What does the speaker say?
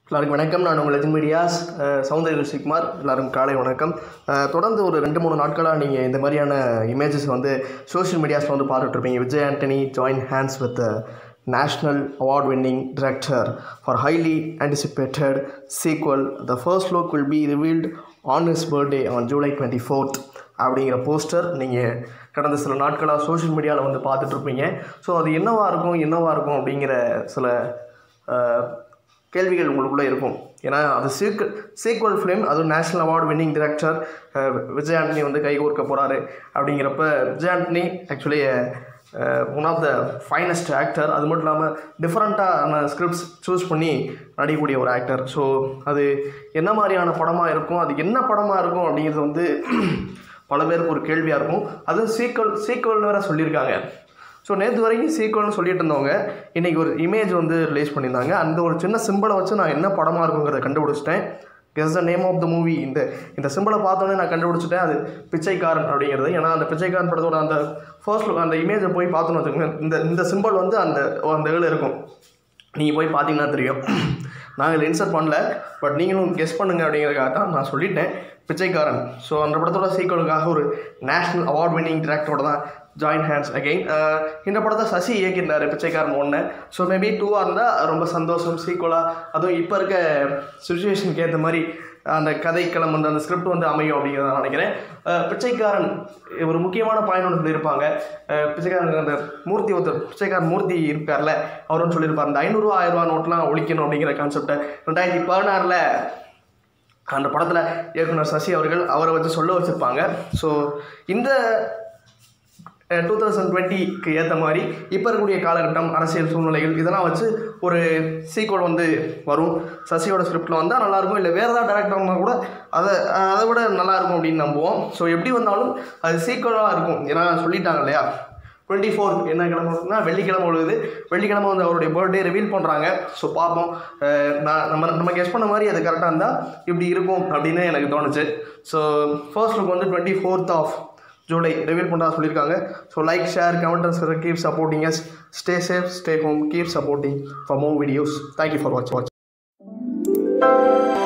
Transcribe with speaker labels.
Speaker 1: எல்லாருக்கும் வணக்கம் நான் உங்கள் லெஜன் மீடியாஸ் சௌந்தர்ய ரிஷிகுமார் எல்லாருக்கும் காலை வணக்கம் அஹ், தொடர்ந்து ஒரு ரெண்டு மூணு நாட்களாக நீங்கள் இந்த மாதிரியான இமேஜஸ் வந்து சோஷியல் மீடியாஸில் வந்து பார்த்துட்ருப்பீங்க Vijay Antony join hands with national award winning director for highly anticipated sequel the first look will be revealed on his birthday on July twenty fourth அப்படிங்கிற போஸ்டர் நீங்கள் கடந்த சில நாட்களாக சோஷியல் மீடியாவில் வந்து பார்த்துட்ருப்பீங்க ஸோ அது என்னவா இருக்கும் என்னவா இருக்கும் அப்படிங்கிற சில அஹ், கேள்விகள் உங்களுக்குள்ளே இருக்கும் ஏன்னா அது சீக் சீக்வல் ஃபிலிம் அதுவும் national award winning director Vijay Antony வந்து கைகோர்க்க போகிறாரு அப்படிங்கிறப்ப Vijay Antony actually one of the finest actor அது மட்டும் இல்லாமல் டிஃப்ரெண்ட்டான ஸ்கிரிப்ட்ஸ் சூஸ் பண்ணி நடிக்கக்கூடிய ஒரு ஆக்டர் ஸோ அது என்ன மாதிரியான படமாக இருக்கும் அது என்ன படமாக இருக்கும் அப்படிங்கிறது வந்து பல பேருக்கு ஒரு கேள்வியாக இருக்கும் அதுவும் சீக்வல் சீக்வல்னு வேறு சொல்லியிருக்காங்க ஸோ நேற்று வரைக்கும் சீக்வல்னு சொல்லிட்டு இருந்தவங்க இன்றைக்கி ஒரு இமேஜ் வந்து ரிலீஸ் பண்ணியிருந்தாங்க அந்த ஒரு சின்ன சிம்பிளை வச்சு நான் என்ன படமாக இருக்குங்கிறத கண்டுபிடிச்சிட்டேன் guess the name of the movie இந்த இந்த சிம்பிளை பார்த்தோன்னே நான் கண்டுபிடிச்சிட்டேன் அது பிச்சைக்காரன் அப்படிங்கிறது ஏன்னா அந்த பிச்சைக்காரன் படத்தோட அந்த ஃபர்ஸ்ட் லுக் அந்த இமேஜை போய் பார்த்தோன்னு வச்சுக்கோங்க இந்த இந்த சிம்பிள் வந்து அந்த அந்த இதில் இருக்கும் நீங்கள் போய் பார்த்தீங்கன்னா தெரியும் நாங்கள் இதில் இன்சர்ட் பண்ணல பட் நீங்களும் கெஸ் பண்ணுங்க அப்படிங்கிறதுக்காக தான் நான் சொல்லிட்டேன் பிச்சைக்காரன் ஸோ அந்த படத்தோட சீக்வலுக்காக ஒரு நேஷ்னல் அவார்ட் வின்னிங் டிரெக்டரோட தான் ஜாயின் ஹேண்ட்ஸ் அகெயின் இந்த படத்தை சசி இயக்கியிருந்தார் பிச்சைக்காரன் ஒன்று ஸோ மேபி டூவாக இருந்தால் ரொம்ப சந்தோஷம் சீக்குவலாக அதுவும் இப்போ இருக்க சுச்சுவேஷனுக்கு ஏற்ற மாதிரி அந்த கதைக்களம் வந்து அந்த ஸ்கிரிப்ட் வந்து அமையும் அப்படிங்கிறத நான் நினைக்கிறேன் அஹ் பிச்சைக்காரன் ஒரு முக்கியமான பாயிண்ட் ஒன்று சொல்லியிருப்பாங்க அஹ் பிச்சைக்காரன் அந்த மூர்த்தி ஒருத்தர் பிச்சைக்காரன் மூர்த்தி இருக்கார்ல அவர் வந்து சொல்லியிருப்பார் இந்த ஐநூறுரூவா ஆயிரரூவா நோட்லாம் ஒழிக்கணும் அப்படிங்கிற கான்செப்டை ரெண்டாயிரத்தி பதினாறில் அந்த படத்தில் இயக்குனர் சசி அவர்கள் அவரை வச்சு சொல்ல வச்சுருப்பாங்க ஸோ இந்த டூ தௌசண்ட் டுவெண்ட்டிக்கு ஏற்ற மாதிரி இப்போ இருக்கக்கூடிய காலகட்டம் அரசியல் சூழ்நிலைகள் இதெல்லாம் வச்சு ஒரு சீக்வல் வந்து வரும் சசியோட ஸ்கிரிப்டில் வந்தால் நல்லாயிருக்கும் இல்லை வேறு ஏதாவது டேரக்டர் வந்தால் கூட அதை அதை விட நல்லாயிருக்கும் அப்படின்னு நம்புவோம் ஸோ எப்படி வந்தாலும் அது சீக்வலாக இருக்கும் ஏன்னா சொல்லிட்டாங்க இல்லையா டுவெண்ட்டி ஃபோர் என்ன கிழமை வருதுன்னா வெள்ளிக்கிழமை விழுகுது வெள்ளிக்கிழமை வந்து அவருடைய பர்த்டே ரிவீல் பண்ணுறாங்க ஸோ பார்ப்போம் அஹ் நான் நம்ம நம்ம கெஸ் பண்ண மாதிரி அது கரெக்டாக இருந்தால் இப்படி இருக்கும் அப்படின்னு எனக்கு தோணுச்சு ஸோ ஃபர்ஸ்ட் லுக் வந்து twenty fourth of July reveal பண்ணுறா சொல்லியிருக்காங்க so like share comments keep supporting us stay safe stay home keep supporting for more videos thank you for watch watch